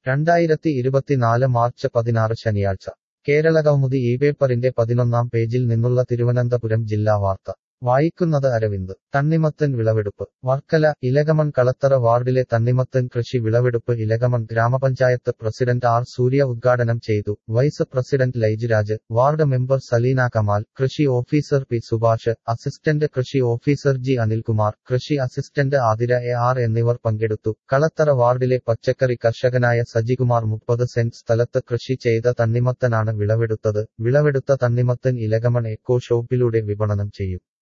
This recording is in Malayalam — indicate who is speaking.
Speaker 1: രണ്ടായിരത്തി ഇരുപത്തിനാല് മാർച്ച് പതിനാറ് ശനിയാഴ്ച കേരളകൗമുദി ഈ പേപ്പറിന്റെ പതിനൊന്നാം പേജിൽ നിന്നുള്ള തിരുവനന്തപുരം ജില്ലാ വാർത്ത വായിക്കുന്നത് അരവിന്ദ് തണ്ണിമത്തൻ വിളവെടുപ്പ് വർക്കല ഇലകമൺ കളത്തറ വാർഡിലെ തണ്ണിമത്തൻ കൃഷി വിളവെടുപ്പ് ഇലകമൺ ഗ്രാമപഞ്ചായത്ത് പ്രസിഡന്റ് ആർ സൂര്യ ഉദ്ഘാടനം ചെയ്തു vice president Laijiraj ward member Saleena Kamal കൃഷി ഓഫീസർ പി സുഭാഷ് അസിസ്റ്റന്റ് കൃഷി ഓഫീസർ ജി അനിൽകുമാർ കൃഷി അസിസ്റ്റന്റ് ആതിര എ ആർ എന്നിവർ പങ്കെടുത്തു കളത്തറ വാർഡിലെ പച്ചക്കറി കർഷകനായ സജികുമാർ മുപ്പത് സെന്റ് സ്ഥലത്ത് കൃഷി ചെയ്ത തണ്ണിമത്തനാണ് വിളവെടുത്തത് വിളവെടുത്ത തണ്ണിമത്തൻ ഇലകമൺ എക്കോ ഷോപ്പിലൂടെ വിപണനം ചെയ്യും